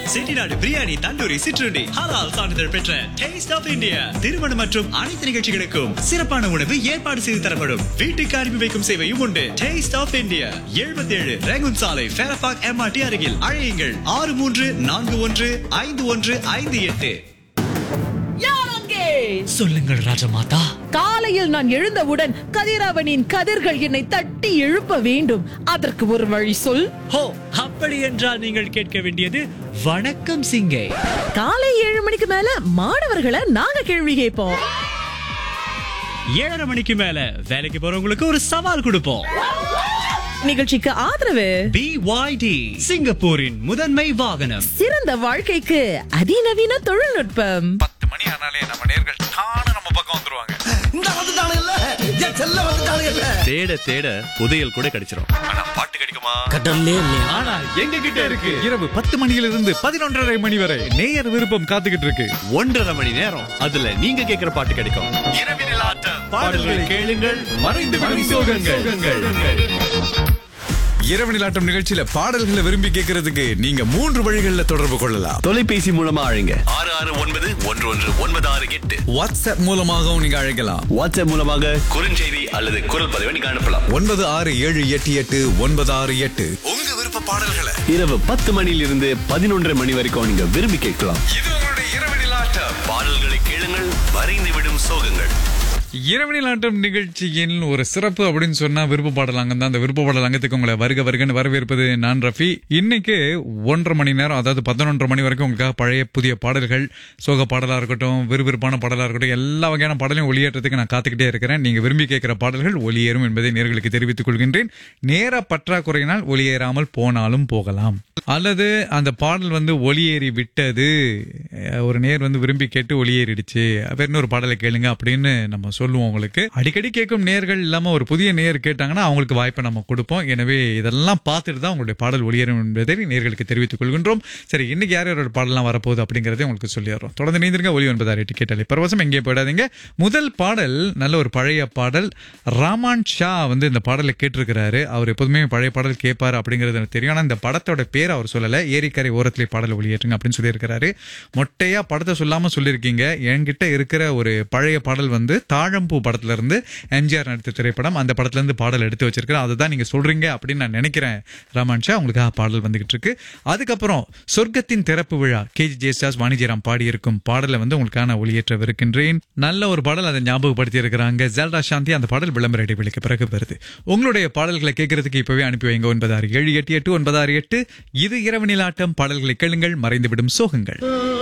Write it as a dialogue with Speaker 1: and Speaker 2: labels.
Speaker 1: செட்டிநாடு பிரியாணி தந்தூரி சிற்றுண்டி ஹலால் சான்றிதழ் பெற்ற டேஸ்ட் ஆஃப் இந்தியா திருமணம் மற்றும் அனைத்து நிகழ்ச்சிகளுக்கும் சிறப்பான உணவு ஏற்பாடு செய்து தரப்படும் வீட்டுக்கு அனுப்பி வைக்கும் சேவையும் உண்டு டேஸ்ட் ஆஃப் இந்தியா எழுபத்தி ஏழு ரேகுன் சாலை ஃபேரபாக் எம்ஆர்டி அருகில் அழையுங்கள் ஆறு மூன்று நான்கு ஒன்று ஐந்து ஒன்று ஐந்து எட்டு
Speaker 2: யார் அங்கே
Speaker 1: சொல்லுங்கள் ராஜமாதா
Speaker 2: காலையில் நான் எழுந்தவுடன் கதிரவனின் கதிர்கள் என்னை தட்டி எழுப்ப வேண்டும் அதற்கு ஒரு வழி சொல்
Speaker 1: ஹோ அப்படி என்றால் நீங்கள் கேட்க வேண்டியது வணக்கம் சிங்கை
Speaker 2: காலை ஏழு மணிக்கு மேல மாணவர்களை நாங்க கேள்வி கேட்போம்
Speaker 1: ஏழரை மணிக்கு மேல வேலைக்கு போறவங்களுக்கு ஒரு சவால் கொடுப்போம்
Speaker 2: நிகழ்ச்சிக்கு ஆதரவு
Speaker 1: பிஒய்டி சிங்கப்பூரின் முதன்மை வாகனம்
Speaker 2: சிறந்த வாழ்க்கைக்கு அதிநவீன தொழில்நுட்பம்
Speaker 3: பத்து மணி ஆனாலே நம்ம நேர்கள் தானே நம்ம பக்கம் வந்துருவாங்க
Speaker 4: இந்த வந்துட்டானுங்கல்ல என் செல்ல வந்துட்டானுங்கல்ல
Speaker 5: தேட தேட புதையல் கூட கிடைச்சிரும்
Speaker 3: ஆனா பாட்டு கிடைக்குமா
Speaker 4: கடல்லே
Speaker 1: ஆனா எங்க கிட்ட இருக்கு
Speaker 3: இரவு பத்து மணியிலிருந்து பதினொன்றரை மணி வரை நேயர் விருப்பம் காத்துக்கிட்டு இருக்கு
Speaker 5: ஒன்றரை மணி நேரம் அதுல நீங்க கேக்குற பாட்டு கிடைக்கும்
Speaker 3: இரவினில் ஆட்டம்
Speaker 1: பாடல்களை கேளுங்கள்
Speaker 3: மறைந்து விடும் சோகங்கள் இரவு நிலாட்டம் நிகழ்ச்சியில பாடல்களை விரும்பி கேட்கறதுக்கு நீங்க மூன்று வழிகளில் தொடர்பு கொள்ளலாம்
Speaker 5: தொலைபேசி மூலமா அழைங்க ஆறு ஆறு ஒன்பது ஒன்று ஒன்று ஒன்பது ஆறு எட்டு
Speaker 3: வாட்ஸ்அப் மூலமாகவும் நீங்க அழைக்கலாம்
Speaker 5: வாட்ஸ்அப் மூலமாக குறுஞ்செய்தி அல்லது குரல் பதிவை நீங்க அனுப்பலாம்
Speaker 3: ஒன்பது ஆறு ஏழு எட்டு எட்டு ஒன்பது ஆறு எட்டு உங்க விருப்ப பாடல்களை
Speaker 5: இரவு பத்து மணியிலிருந்து பதினொன்றரை மணி வரைக்கும் நீங்க விரும்பி கேட்கலாம்
Speaker 3: இது உங்களுடைய இரவு நிலாட்டம்
Speaker 5: பாடல்களை கேளுங்கள் மறைந்து விடும் சோகங்கள்
Speaker 3: இரவணில் ஆட்டம் நிகழ்ச்சியின் ஒரு சிறப்பு அப்படின்னு சொன்னா விருப்ப பாடலாங்க தான் அந்த விருப்ப பாடல் அங்கத்துக்கு உங்களை வருக வருகன்னு வரவேற்பது நான் ரஃபி இன்னைக்கு ஒன்றரை மணி நேரம் அதாவது பதினொன்றரை மணி வரைக்கும் உங்களுக்காக பழைய புதிய பாடல்கள் சோக பாடலா இருக்கட்டும் விறுவிறுப்பான பாடலா இருக்கட்டும் எல்லா வகையான பாடலையும் ஒளியேற்றத்துக்கு நான் காத்துக்கிட்டே இருக்கிறேன் நீங்க விரும்பி கேட்கிற பாடல்கள் ஒளியேறும் என்பதை நேர்களுக்கு தெரிவித்துக் கொள்கின்றேன் நேர பற்றாக்குறையினால் ஒளியேறாமல் போனாலும் போகலாம் அல்லது அந்த பாடல் வந்து ஒளியேறி விட்டது அஹ் ஒரு நேர் வந்து விரும்பி கேட்டு ஒளியேறிடுச்சு வேற இன்னொரு பாடலை கேளுங்க அப்படின்னு நம்ம சொல்லுவோம் உங்களுக்கு அடிக்கடி கேட்கும் நேர்கள் இல்லாம ஒரு புதிய நேர் கேட்டாங்கன்னா அவங்களுக்கு வாய்ப்பை நம்ம கொடுப்போம் எனவே இதெல்லாம் பார்த்துட்டு தான் உங்களுடைய பாடல் ஒளியேறும் என்பதை நேர்களுக்கு தெரிவித்துக் கொள்கின்றோம் சரி இன்னைக்கு யார் யாரோட பாடலாம் வரப்போகுது அப்படிங்கறதை உங்களுக்கு சொல்லிடுறோம் தொடர்ந்து நீந்திருங்க ஒளி ஒன்பதாறு எட்டு கேட்டாலே பரவசம் எங்கேயும் போயிடாதீங்க முதல் பாடல் நல்ல ஒரு பழைய பாடல் ராமான் ஷா வந்து இந்த பாடலை கேட்டிருக்கிறாரு அவர் எப்போதுமே பழைய பாடல் கேட்பாரு அப்படிங்கிறது எனக்கு தெரியும் ஆனா இந்த படத்தோட பேர் அவர் சொல்லல ஏரிக்கரை ஓரத்திலே பாடல் ஒளியேற்றுங்க அப்படின்னு சொல்லியிருக்கிறாரு மொட்டையா படத்தை சொல்லாம சொல்லியிருக்கீங்க என்கிட்ட இருக்கிற ஒரு பழைய பாடல் வந்து தாழம்பூ படத்துல இருந்து எம்ஜிஆர் நடித்த திரைப்படம் அந்த படத்துல இருந்து பாடல் எடுத்து வச்சிருக்கிறேன் அதை தான் நீங்க சொல்றீங்க அப்படின்னு நான் நினைக்கிறேன் ராமான் ஷா உங்களுக்காக பாடல் வந்துகிட்டு இருக்கு அதுக்கப்புறம் சொர்க்கத்தின் திறப்பு விழா கேஜி ஜேஸ்டாஸ் வாணிஜிராம் பாடியிருக்கும் பாடலை வந்து உங்களுக்கான ஒளியேற்றவிருக்கின்றேன் நல்ல ஒரு பாடல் அதை ஞாபகப்படுத்தி இருக்கிறாங்க ஜெல்டா சாந்தி அந்த பாடல் விளம்பர இடைவெளிக்கு பிறகு வருது உங்களுடைய பாடல்களை கேட்கறதுக்கு இப்பவே அனுப்பி வைங்க ஒன்பது ஆறு ஏழு எட்டு எட்டு ஒன்பது ஆறு எட்டு இது இரவு நிலாட்டம் பாடல்களை கேளுங்கள் மறைந்துவிடும் சோகங்கள்